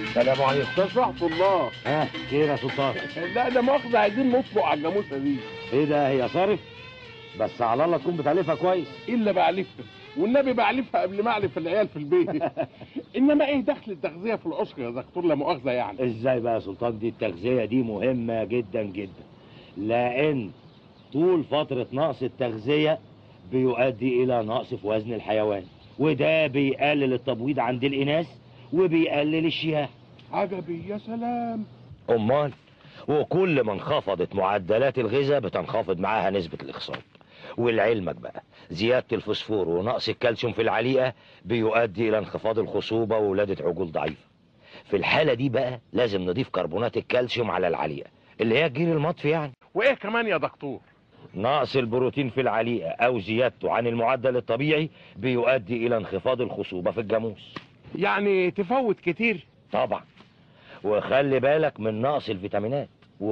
سلام عليكم تصرحت الله ها خير يا سلطان لا ده مؤاخذة عايزين نطلق على الجاموسة دي ايه ده هي صارف بس على الله تكون بتعلفها كويس إلا بعلفها والنبي بعلفها قبل ما أعلف العيال في البيت إنما إيه دخل التغذية في العشر يا دكتور لا مؤاخذة يعني ازاي بقى يا سلطان دي التغذية دي مهمة جدا جدا لان طول فترة نقص التغذية بيؤدي الى نقص في وزن الحيوان وده بيقلل التبويض عند الاناث وبيقلل الشياح عجبي يا سلام امال وكل ما انخفضت معدلات الغذاء بتنخفض معاها نسبة الاخصاب ولعلمك بقى زيادة الفوسفور ونقص الكالسيوم في العليقة بيؤدي الى انخفاض الخصوبة وولادة عجول ضعيفة في الحالة دي بقى لازم نضيف كربونات الكالسيوم على العليقة اللي هي الجيل المطفي يعني وإيه كمان يا دكتور نقص البروتين في العليقة أو زيادته عن المعدل الطبيعي بيؤدي إلى انخفاض الخصوبة في الجاموس يعني تفوت كتير طبعا وخلي بالك من نقص الفيتامينات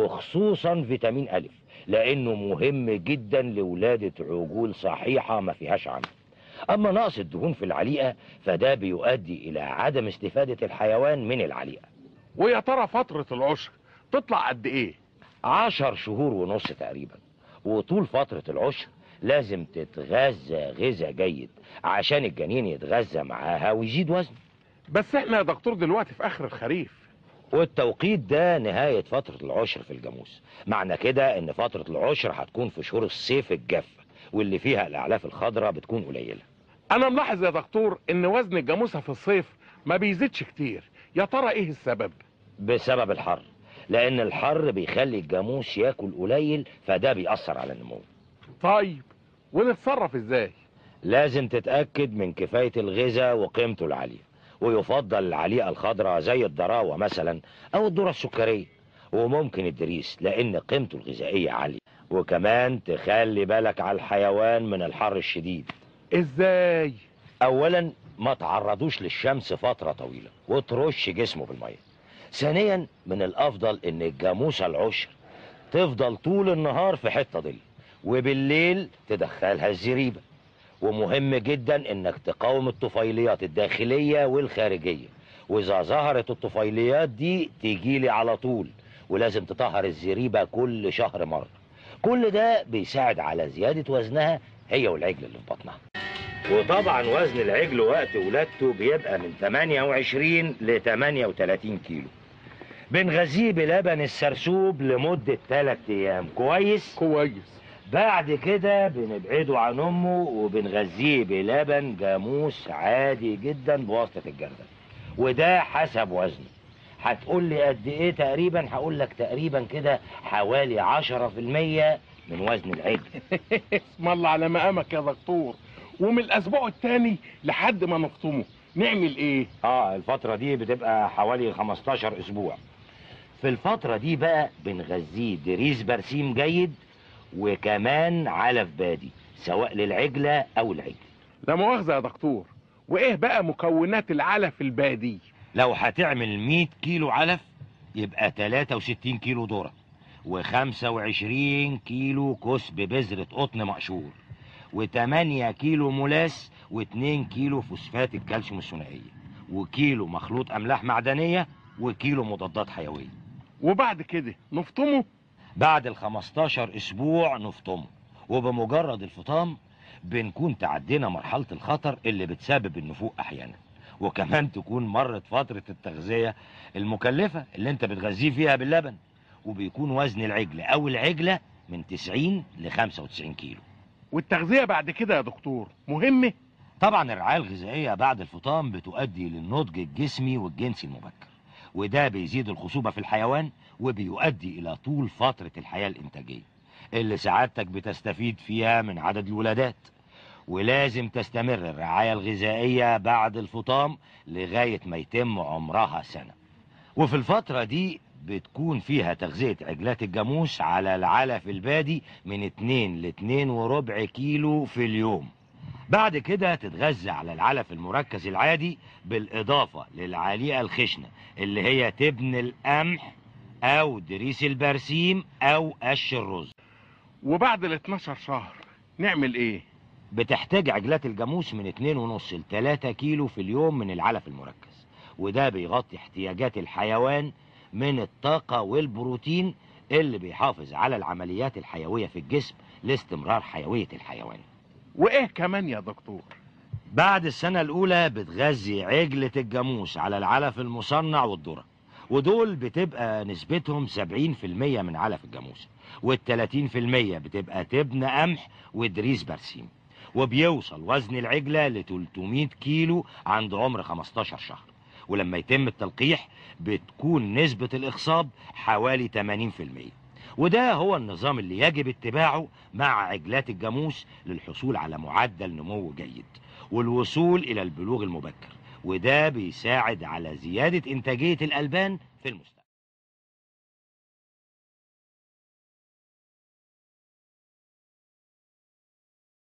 وخصوصا فيتامين ألف لأنه مهم جدا لولادة عجول صحيحة ما فيهاش عمل أما نقص الدهون في العليقة فده بيؤدي إلى عدم استفادة الحيوان من العليقة ويا ترى فترة العشر تطلع قد إيه عشر شهور ونص تقريبا وطول فترة العشر لازم تتغذى غذاء جيد عشان الجنين يتغذى معاها ويزيد وزنه بس إحنا يا دكتور دلوقتي في آخر الخريف والتوقيت ده نهاية فترة العشر في الجاموس معنى كده ان فترة العشر هتكون في شهور الصيف الجافة واللي فيها الاعلاف الخضراء بتكون قليلة أنا ملاحظ يا دكتور إن وزن الجاموسة في الصيف ما بيزيدش كتير يا ترى إيه السبب بسبب الحر لان الحر بيخلي الجاموس ياكل قليل فده بيأثر على النمو طيب ونتصرف إزاي لازم تتأكد من كفاية الغذاء وقيمته العالية ويفضل العليقة الخضراء زي الضراوة مثلا او الذرة السكرية وممكن الدريس لان قيمته الغذائية عالية وكمان تخلي بالك على الحيوان من الحر الشديد إزاي اولا ما تعرضوش للشمس فترة طويلة وترش جسمه بالمية ثانيا من الافضل ان الجاموسة العشر تفضل طول النهار في حتة ظل وبالليل تدخلها الزريبة ومهم جدا انك تقاوم الطفيليات الداخلية والخارجية واذا ظهرت الطفيليات دي تجيلي على طول ولازم تطهر الزريبة كل شهر مرة كل ده بيساعد على زيادة وزنها هي والعجل اللي في بطنها وطبعا وزن العجل وقت ولادته بيبقى من 28 ل 38 كيلو بنغذيه بلبن السرسوب لمدة 3 ايام كويس كويس بعد كده بنبعده عن امه وبنغذيه بلبن جاموس عادي جدا بواسطة الجردل وده حسب وزنه هتقول لي قد ايه تقريبا هقول لك تقريبا كده حوالي عشرة في المية من وزن العجل اسم الله على مقامك يا دكتور ومن الأسبوع التاني لحد ما نفطمه نعمل إيه اه الفترة دي بتبقى حوالي 15 اسبوع في الفترة دي بقى بنغذيه دريس برسيم جيد وكمان علف بادي سواء للعجلة او العجل لا مؤاخذة يا دكتور وإيه بقى مكونات العلف البادي لو هتعمل 100 كيلو علف يبقى 63 كيلو ذرة و25 كيلو كسب بذرة قطن مقشور و8 كيلو ملاس و2 كيلو فوسفات الكالسيوم الثنائية وكيلو مخلوط أملاح معدنية وكيلو مضادات حيوية وبعد كده نفطمه بعد ال 15 اسبوع نفطمه وبمجرد الفطام بنكون تعدينا مرحلة الخطر اللي بتسبب النفوق احيانا وكمان تكون مرت فترة التغذية المكلفة اللي انت بتغذيه فيها باللبن وبيكون وزن العجل او العجلة من 90 ل 95 كيلو والتغذية بعد كده يا دكتور مهمة طبعا الرعاية الغذائية بعد الفطام بتؤدي للنضج الجسمي والجنسي المبكر وده بيزيد الخصوبة في الحيوان وبيؤدي إلى طول فترة الحياة الإنتاجية اللي سعادتك بتستفيد فيها من عدد الولادات ولازم تستمر الرعاية الغذائية بعد الفطام لغاية ما يتم عمرها سنة وفي الفترة دي بتكون فيها تغذية عجلات الجاموس على العلف البادي من 2 ل 2 وربع كيلو في اليوم بعد كده تتغذى على العلف المركز العادي بالإضافة للعليقة الخشنة اللي هي تبن القمح أو دريس البرسيم أو قش الرز وبعد ال 12 شهر نعمل ايه بتحتاج عجلات الجاموس من 2.5 ل 3 كيلو في اليوم من العلف المركز وده بيغطي احتياجات الحيوان من الطاقة والبروتين اللي بيحافظ على العمليات الحيوية في الجسم لاستمرار حيوية الحيوان وايه كمان يا دكتور بعد السنة الأولى بتغذي عجلة الجاموس على العلف المصنع والذرة ودول بتبقى نسبتهم 70% من علف الجاموس والتلاتين في المية بتبقى تبن قمح ودريس برسيم وبيوصل وزن العجلة ل 300 كيلو عند عمر 15 شهر ولما يتم التلقيح بتكون نسبة الإخصاب حوالي 80% وده هو النظام اللي يجب اتباعه مع عجلات الجاموس للحصول على معدل نمو جيد والوصول إلى البلوغ المبكر وده بيساعد على زيادة إنتاجية الألبان في المستقبل